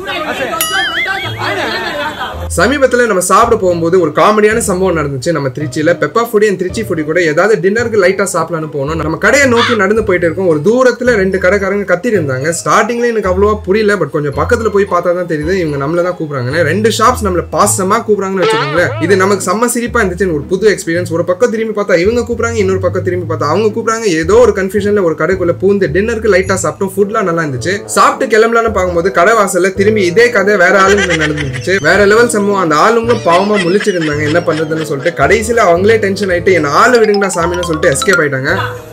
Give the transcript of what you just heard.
சமீபத்துல நம்ம சாப்பிட போகும்போது ஒரு காமெடியான சம்பவம் நடந்துச்சு நம்ம திருச்சியில Peppa foodie and Trichy foodie கூட ஏதாவது டின்னருக்கு லைட்டா சாப்பிடலாம்னு போனோம் நம்ம கடையை நோக்கி நடந்து போயிட்டு இருக்கோம் ஒரு தூரத்துல ரெண்டு கடைக்காரங்க கத்திட்டு இருந்தாங்க ஸ்டார்டிங்ல எனக்கு அவ்வளவா புரியல பட் கொஞ்சம் பக்கத்துல போய் பார்த்தா தான் தெரியுது இவங்க நம்மள தான் கூப்பிடுறாங்க ரெண்டு ஷாப்ஸ் நம்மள பாசமா கூப்பிடுறாங்கன்னு வச்சுக்கோங்களேன் இது நமக்கு செம்ம சிரிப்பா இருந்துச்சு ஒரு புது எக்ஸ்பீரியன்ஸ் ஒரு பக்கம் திரும்பி பார்த்தா இவங்க கூப்பிடுறாங்க இன்னொரு பக்கம் திரும்பி பார்த்தா அவங்க கூப்பிடுறாங்க ஏதோ ஒரு கன்ஃபியூஷன்ல ஒரு கடைக்குள்ள பூந்து டின்னருக்கு லைட்டா சாப்பிட்டோம் ஃபுட்லாம் நல்லா இருந்துச்சு சாப்பிட்டு கிளம்பலான்னு பார்க்கும்போது கடை வாசல்ல திரும்பி இதே கதை வேற ஆளுங்க நடந்துச்சு வேற லெவல் சம்பவம் அந்த ஆளுங்களும் பாவமா முழிச்சிட்டு இருந்தாங்க என்ன பண்றதுன்னு சொல்லிட்டு கடைசியில அவங்களே டென்ஷன் ஆயிட்டு என் ஆளு விடுங்கடா சாமின்னு சொல்லிட்டு எஸ்கேப் ஆயிட்டாங்க